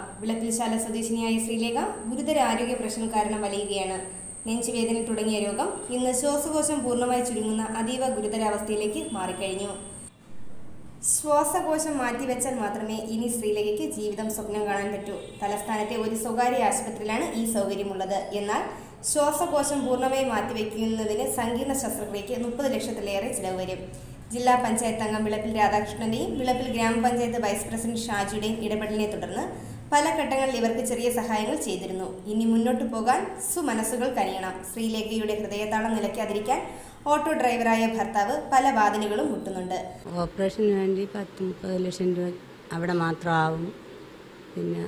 വിളപ്പിൽശാല സ്വദേശിനിയായ ശ്രീലേഖ ഗുരുതര ആരോഗ്യ പ്രശ്നം കാരണം വലയുകയാണ് നെഞ്ചുവേദന തുടങ്ങിയ രോഗം ഇന്ന് ശ്വാസകോശം പൂർണ്ണമായി ചുരുങ്ങുന്ന അതീവ ഗുരുതരാവസ്ഥയിലേക്ക് മാറിക്കഴിഞ്ഞു ശ്വാസകോശം മാറ്റിവെച്ചാൽ മാത്രമേ ഇനി ശ്രീലേഖയ്ക്ക് ജീവിതം സ്വപ്നം കാണാൻ പറ്റൂ തലസ്ഥാനത്തെ ഒരു സ്വകാര്യ ആശുപത്രിയിലാണ് ഈ സൗകര്യമുള്ളത് എന്നാൽ ശ്വാസകോശം പൂർണ്ണമായി മാറ്റിവെക്കുന്നതിന് സങ്കീർണ ശസ്ത്രക്രിയയ്ക്ക് മുപ്പത് ലക്ഷത്തിലേറെ ചിലവ് വരും ജില്ലാ പഞ്ചായത്ത് അംഗം വിളപ്പിൽ രാധാകൃഷ്ണന്റെയും വിളപ്പിൽ ഗ്രാമപഞ്ചായത്ത് വൈസ് പ്രസിഡന്റ് ഷാജിയുടെയും ഇടപെടലിനെ തുടർന്ന് പല ഘട്ടങ്ങളിൽ ഇവർക്ക് ചെറിയ സഹായങ്ങൾ ചെയ്തിരുന്നു ഇനി മുന്നോട്ടു പോകാൻ സുമനസ്സുകൾ കനിയണം ശ്രീലേഖയുടെ ഹൃദയതാളം നിലയ്ക്കാതിരിക്കാൻ ഓട്ടോ ഡ്രൈവറായ ഭർത്താവ് പല വാതിലുകളും മുട്ടുന്നുണ്ട് ഓപ്പറേഷന് വേണ്ടി പത്ത് മുപ്പത് ലക്ഷം രൂപ അവിടെ മാത്രമാവും പിന്നെ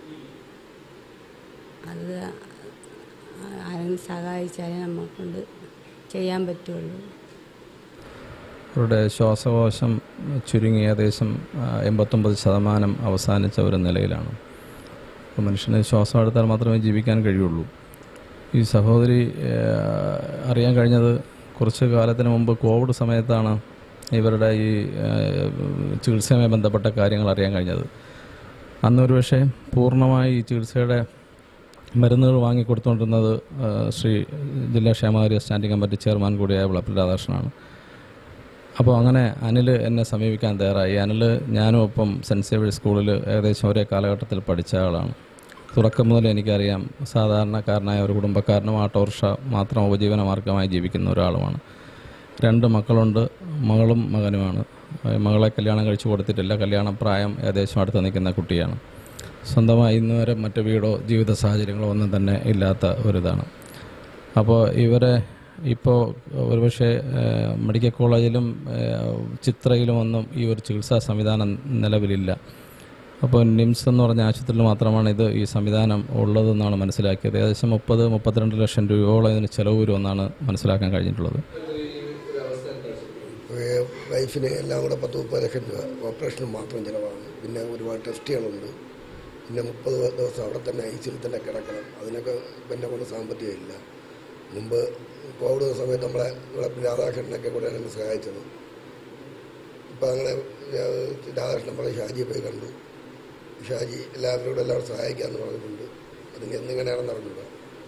അത് ആരെങ്കിലും സഹായിച്ചാലേ നമ്മളെക്കൊണ്ട് ചെയ്യാൻ പറ്റുള്ളൂ അവരുടെ ശ്വാസകോശം ചുരുങ്ങി ഏകദേശം ആ, എൺപത്തൊമ്പത് ശതമാനം അവസാനിച്ച ഒരു നിലയിലാണ് അപ്പോൾ മനുഷ്യന് ശ്വാസം എടുത്താൽ മാത്രമേ ജീവിക്കാൻ കഴിയുള്ളൂ ഈ സഹോദരി ആ, അറിയാൻ കഴിഞ്ഞത് കുറച്ച് കാലത്തിന് മുമ്പ് കോവിഡ് സമയത്താണ് ഇവരുടെ ഈ ആ, ചികിത്സയുമായി ബന്ധപ്പെട്ട കാര്യങ്ങൾ അറിയാൻ കഴിഞ്ഞത് അന്നൊരു പക്ഷേ പൂർണ്ണമായി ഈ ചികിത്സയുടെ മരുന്നുകൾ വാങ്ങിക്കൊടുത്തുകൊണ്ടിരുന്നത് ആ, ശ്രീ ജില്ലാ ക്ഷേമകാര്യ സ്റ്റാൻഡിംഗ് കമ്മിറ്റി ചെയർമാൻ കൂടിയായ വിളപ്പിൽ രാധാകൃഷ്ണനാണ് അപ്പോൾ അങ്ങനെ അനിൽ എന്നെ സമീപിക്കാൻ തയ്യാറായി അനിൽ ഞാനും ഒപ്പം സെൻറ്റ് സേവിയർ സ്കൂളിൽ ഏകദേശം ഒരേ കാലഘട്ടത്തിൽ പഠിച്ച ആളാണ് തുടക്കം മുതൽ എനിക്കറിയാം സാധാരണക്കാരനായ ഒരു കുടുംബക്കാരനും ഓട്ടോറിക്ഷ മാത്രം ഉപജീവന മാർഗമായി ജീവിക്കുന്ന ഒരാളുമാണ് രണ്ട് മക്കളുണ്ട് മകളും മകനുമാണ് ഏഹ് മകളെ കല്യാണം കഴിച്ചു കൊടുത്തിട്ടില്ല കല്യാണ പ്രായം ഏകദേശം അടുത്ത് നിൽക്കുന്ന കുട്ടിയാണ് സ്വന്തമായി ഇന്ന് വരെ മറ്റു വീടോ ജീവിത സാഹചര്യങ്ങളോ ഒന്നും തന്നെ ഇല്ലാത്ത ഒരിതാണ് അപ്പോൾ ഇവരെ ഇപ്പോൾ ഒരുപക്ഷെ ഏഹ്, മെഡിക്കൽ കോളേജിലും ഏഹ്, ചിത്രയിലും ഒന്നും ഈ ഒരു ചികിത്സാ സംവിധാനം നിലവിലില്ല അപ്പോൾ നിംസ് എന്ന് പറഞ്ഞ ആശുപത്രിയിൽ മാത്രമാണ് ഇത് ഈ സംവിധാനം ഉള്ളതെന്നാണ് മനസ്സിലാക്കിയത് ഏകദേശം മുപ്പത് മുപ്പത്തിരണ്ട് ലക്ഷം രൂപയോളം ഇതിന് ചിലവ് വരുമെന്നാണ് മനസ്സിലാക്കാൻ കഴിഞ്ഞിട്ടുള്ളത് ഏഹ് വൈഫിന് എല്ലാം കൂടെ പത്ത് മുപ്പത് ലക്ഷം രൂപ ഓപ്പറേഷന് മാത്രം ചിലവാണ് പിന്നെ ഒരുപാട് ടെസ്റ്റുകളുണ്ട് പിന്നെ മുപ്പത് ദിവസം അവിടെ തന്നെ ഐ സിയിൽ തന്നെ കിടക്കണം അതിനൊക്കെ എന്നെ കൊണ്ട് സാമ്പത്തികമില്ല മുമ്പ് കോവിഡ് സമയത്ത് നമ്മളെ ഇവിടെ രാധാകൃഷ്ണനൊക്കെ കൂടെ എന്നെ സഹായിച്ചത് ഇപ്പം അങ്ങനെ ഏഹ് രാധാകൃഷ്ണൻ നമ്മളെ ഷാജിയെ പോയി കണ്ടു ഷാജി എല്ലാവരോടും എല്ലാവരും സഹായിക്കാമെന്ന് പറഞ്ഞിട്ടുണ്ട് അതിന് എന്നിങ്ങനെയാണെന്ന് അറിഞ്ഞില്ല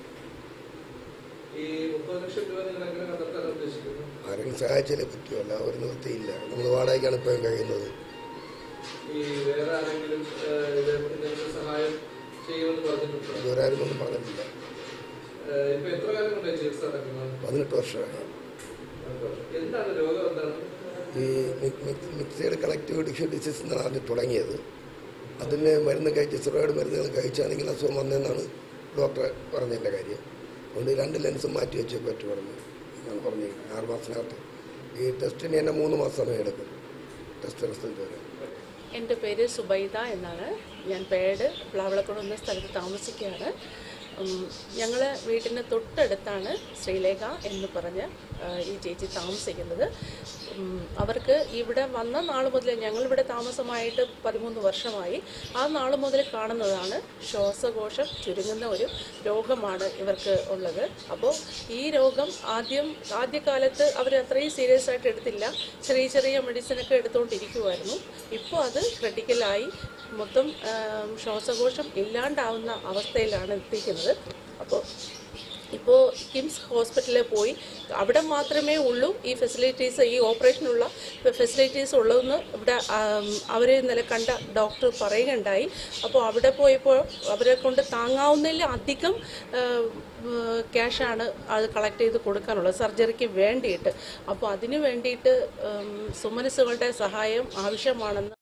ഈ മുപ്പത് ലക്ഷം രൂപ നിങ്ങൾ എങ്ങനെ കണ്ടെത്താൻ ഉദ്ദേശിക്കുന്നു ആരെങ്കിലും സഹായിച്ചാലേ പറ്റുമല്ല ഒരു നിവൃത്തിയില്ല നമ്മൾ വാടകയ്ക്കാണ് ഇപ്പോഴും കഴിയുന്നത് ഈ വേറെ ആരെങ്കിലും ഏഹ്, ഇത് ഇങ്ങനത്തെ സഹായം ചെയ്യുമെന്ന് പറഞ്ഞിട്ടുണ്ടോ ഇതുവരെ ആരും ഒന്നും പറഞ്ഞിട്ടില്ല ഏഹ്, ഇപ്പൊ എത്ര കാലം കൊണ്ട് ചികിത്സ നടക്കുന്നത് പതിനെട്ട് വർഷമായി എന്താണ് രോഗം എന്താണ് ഈ മി- മി- മിക്സഡ് കളക്റ്റീവ് ഡിഷ്യൻ ഡിസീസ് എന്നാണ് ആദ്യം തുടങ്ങിയത് അതിന് മരുന്ന് കഴിച്ച് സ്റ്റിറോയിഡ് മരുന്നുകൾ കഴിച്ചാണെങ്കിൽ അസുഖം വന്നതെന്നാണ് ഡോക്ടർ പറഞ്ഞതിൻ്റെ കാര്യം അതുകൊണ്ട് രണ്ട് ലെൻസ് മാറ്റി വെച്ചേ പറ്റു പറഞ്ഞു എന്നാണ് പറഞ്ഞിരിക്കുന്നത് ആറ് മാസത്തിനകത്ത് ഈ ടെസ്റ്റിന് തന്നെ മൂന്ന് മാസം സമയം എടുക്കും ടെസ്റ്റ് റിസൾട്ട് വരെ എൻ്റെ പേര് സുബൈദ എന്നാണ് ഞാൻ പേട് പ്ലാവളക്കുളം എന്ന സ്ഥലത്ത് താമസിക്കുകയാണ് ഞങ്ങൾ വീട്ടിന് തൊട്ടടുത്താണ് ശ്രീലേഖ എന്ന് പറഞ്ഞ് ആ, ഈ ചേച്ചി താമസിക്കുന്നത് ഉം, അവർക്ക് ഇവിടെ വന്ന നാൾ മുതൽ ഞങ്ങളിവിടെ താമസമായിട്ട് പതിമൂന്ന് വർഷമായി ആ നാൾ മുതൽ കാണുന്നതാണ് ശ്വാസകോശം ചുരുങ്ങുന്ന ഒരു രോഗമാണ് ഇവർക്ക് ഉള്ളത് അപ്പോൾ ഈ രോഗം ആദ്യം ആദ്യകാലത്ത് അവർ അത്രയും സീരിയസ് ആയിട്ട് എടുത്തില്ല ചെറിയ ചെറിയ മെഡിസിനൊക്കെ എടുത്തുകൊണ്ടിരിക്കുമായിരുന്നു ഇപ്പോൾ അത് ക്രിട്ടിക്കലായി മൊത്തം ആം, ശ്വാസകോശം ഇല്ലാണ്ടാവുന്ന അവസ്ഥയിലാണ് എത്തിക്കുന്നത് അപ്പോൾ ഇപ്പോൾ കിംസ് ഹോസ്പിറ്റലിൽ പോയി അവിടെ മാത്രമേ ഉള്ളൂ ഈ ഫെസിലിറ്റീസ് ഈ ഓപ്പറേഷനുള്ള ഫെസിലിറ്റീസ് ഉള്ളതെന്ന് ഇവിടെ അവർ ഇന്നലെ കണ്ട ഡോക്ടർ പറയുകയുണ്ടായി അപ്പോൾ അവിടെ പോയപ്പോൾ അവരെ കൊണ്ട് താങ്ങാവുന്നതിൽ അധികം ക്യാഷാണ് അത് കളക്ട് ചെയ്ത് കൊടുക്കാനുള്ളത് സർജറിക്ക് വേണ്ടിയിട്ട് അപ്പോൾ അതിന് വേണ്ടിയിട്ട് ഉം, സുമനസ്സുകളുടെ സഹായം ആവശ്യമാണെന്ന്